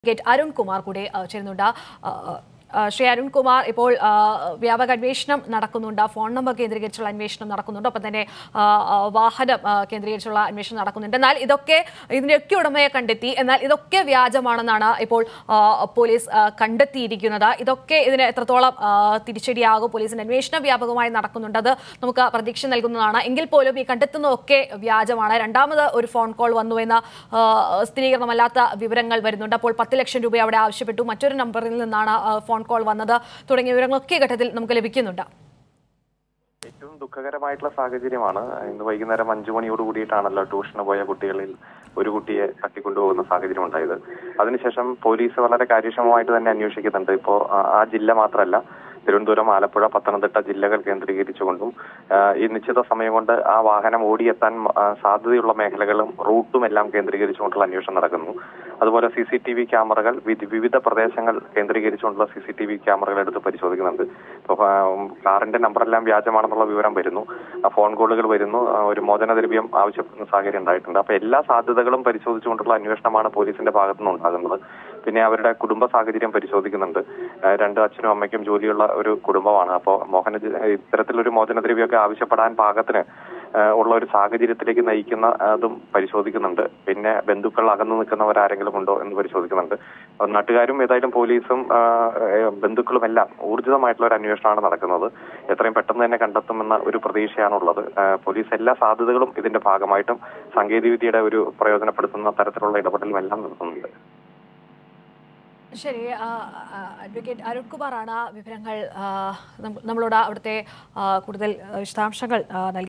gate Arunkumar കൂടെ ആ, ചേരുന്നുണ്ട് ആ, ആ, ശ്രീ അരുൺകുമാർ ഇപ്പോൾ ആ, വ്യാപക അന്വേഷണം നടക്കുന്നുണ്ട് ഫോൺ നമ്പർ കേന്ദ്രീകരിച്ചുള്ള അന്വേഷണം നടക്കുന്നുണ്ട് ഒപ്പം തന്നെ ആ, ആ, വാഹനം ആ, കേന്ദ്രീകരിച്ചുള്ള അന്വേഷണം നടക്കുന്നുണ്ട് എന്നാൽ ഇതൊക്കെ ഇതിന്റെയൊക്കെ ഉടമയെ കണ്ടെത്തി എന്നാൽ ഇതൊക്കെ വ്യാജമാണെന്നാണ് ഇപ്പോൾ ആ, പോലീസ് ആ, കണ്ടെത്തിയിരിക്കുന്നത് ഇതൊക്കെ ഇതിന് എത്രത്തോളം ആ, തിരിച്ചടിയാകും പോലീസിന്റെ അന്വേഷണം വ്യാപകമായി നടക്കുന്നുണ്ട് അത് നമുക്ക് പ്രതീക്ഷ നൽകുന്നതാണ് എങ്കിൽ പോലും ഈ കണ്ടെത്തുന്നതൊക്കെ വ്യാജമാണ് രണ്ടാമത് ഒരു ഫോൺ കോൾ വന്നു എന്ന ആ, സ്ഥിരീകരണമല്ലാത്ത വിവരങ്ങൾ വരുന്നുണ്ട് അപ്പോൾ പത്ത് ലക്ഷം രൂപ അവിടെ ആവശ്യപ്പെട്ടു മറ്റൊരു നമ്പറിൽ നിന്നാണ് ആ, ഫോൺ കോൾ വന്നത് തുടങ്ങിയ വിവരങ്ങളൊക്കെ ഈ ഘട്ടത്തിൽ നമുക്ക് ലഭിക്കുന്നുണ്ട് ഏറ്റവും ദുഃഖകരമായിട്ടുള്ള സാഹചര്യമാണ് ഇന്ന് വൈകുന്നേരം അഞ്ചു മണിയോട് കൂടിയിട്ടാണല്ലോ ട്യൂഷന് പോയ കുട്ടികളിൽ ഒരു കുട്ടിയെ തട്ടിക്കൊണ്ടുപോകുന്ന സാഹചര്യം ഉണ്ടായത് അതിനുശേഷം പോലീസ് വളരെ കാര്യക്ഷമമായിട്ട് തന്നെ അന്വേഷിക്കുന്നുണ്ട് ഇപ്പോൾ ആ ജില്ല മാത്രമല്ല തിരുവനന്തപുരം ആലപ്പുഴ പത്തനംതിട്ട ജില്ലകൾ കേന്ദ്രീകരിച്ചുകൊണ്ടും ആ, ഈ നിശ്ചിത സമയം കൊണ്ട് ആ വാഹനം ഓടിയെത്താൻ ആ, സാധ്യതയുള്ള മേഖലകളും റൂട്ടും എല്ലാം കേന്ദ്രീകരിച്ചുകൊണ്ടുള്ള അന്വേഷണം നടക്കുന്നു അതുപോലെ സി സി ടി വി ക്യാമറകൾ വിധി- വിവിധ പ്രദേശങ്ങൾ കേന്ദ്രീകരിച്ചുകൊണ്ടുള്ള സി സി ടി വി ക്യാമറകൾ എടുത്ത് പരിശോധിക്കുന്നുണ്ട് ഇപ്പോൾ കാറിന്റെ നമ്പറെല്ലാം വ്യാജമാണെന്നുള്ള വിവരം വരുന്നു ആ, ഫോൺ കോളുകൾ വരുന്നു ആ, ഒരു മോചനദ്രവ്യം ആവശ്യപ്പെടുന്ന സാഹചര്യം ഉണ്ടായിട്ടുണ്ട് അപ്പൊ എല്ലാ സാധ്യതകളും പരിശോധിച്ചുകൊണ്ടുള്ള അന്വേഷണമാണ് പോലീസിന്റെ ഭാഗത്തുനിന്ന് ഉണ്ടാകുന്നത് പിന്നെ അവരുടെ കുടുംബ സാഹചര്യം പരിശോധിക്കുന്നുണ്ട് ആ, രണ്ട് അച്ഛനും അമ്മയ്ക്കും ജോലിയുള്ള ഒരു കുടുംബമാണ് അപ്പോൾ മോഹന ജ- ഇത്തരത്തിലൊരു മോചനദ്രവ്യമൊക്കെ ആവശ്യപ്പെടാൻ പാകത്തിന് ആ, ഉള്ള ഒരു സാഹചര്യത്തിലേക്ക് നയിക്കുന്ന അതും പരിശോധിക്കുന്നുണ്ട് പിന്നെ ബന്ധുക്കൾ അകന്നു നിൽക്കുന്നവരാരെങ്കിലും ഉണ്ടോ എന്ന് പരിശോധിക്കുന്നുണ്ട് അപ്പോൾ നാട്ടുകാരും ഏതായാലും പോലീസും ആ, ഏ, ബന്ധുക്കളും എല്ലാം ഊർജിതമായിട്ടുള്ള ഒരു അന്വേഷണമാണ് നടക്കുന്നത് എത്രയും പെട്ടെന്ന് തന്നെ കണ്ടെത്തുമെന്ന ഒരു പ്രതീക്ഷയാണുള്ളത് ആ, പോലീസ് എല്ലാ സാധ്യതകളും ഇതിന്റെ ഭാഗമായിട്ടും സാങ്കേതികവിദ്യയുടെ ഒരു പ്രയോജനപ്പെടുത്തുന്ന തരത്തിലുള്ള ഇടപെടലും എല്ലാം നടത്തുന്നുണ്ട് ശരി ആ, ആ, അഡ്വക്കേറ്റ് അരുൺകുമാറാണ് വിവരങ്ങൾ ആ, നം- നമ്മളോട് അവിടുത്തെ ആ, കൂടുതൽ ആ, വിശദാംശങ്ങൾ ആ, നൽകി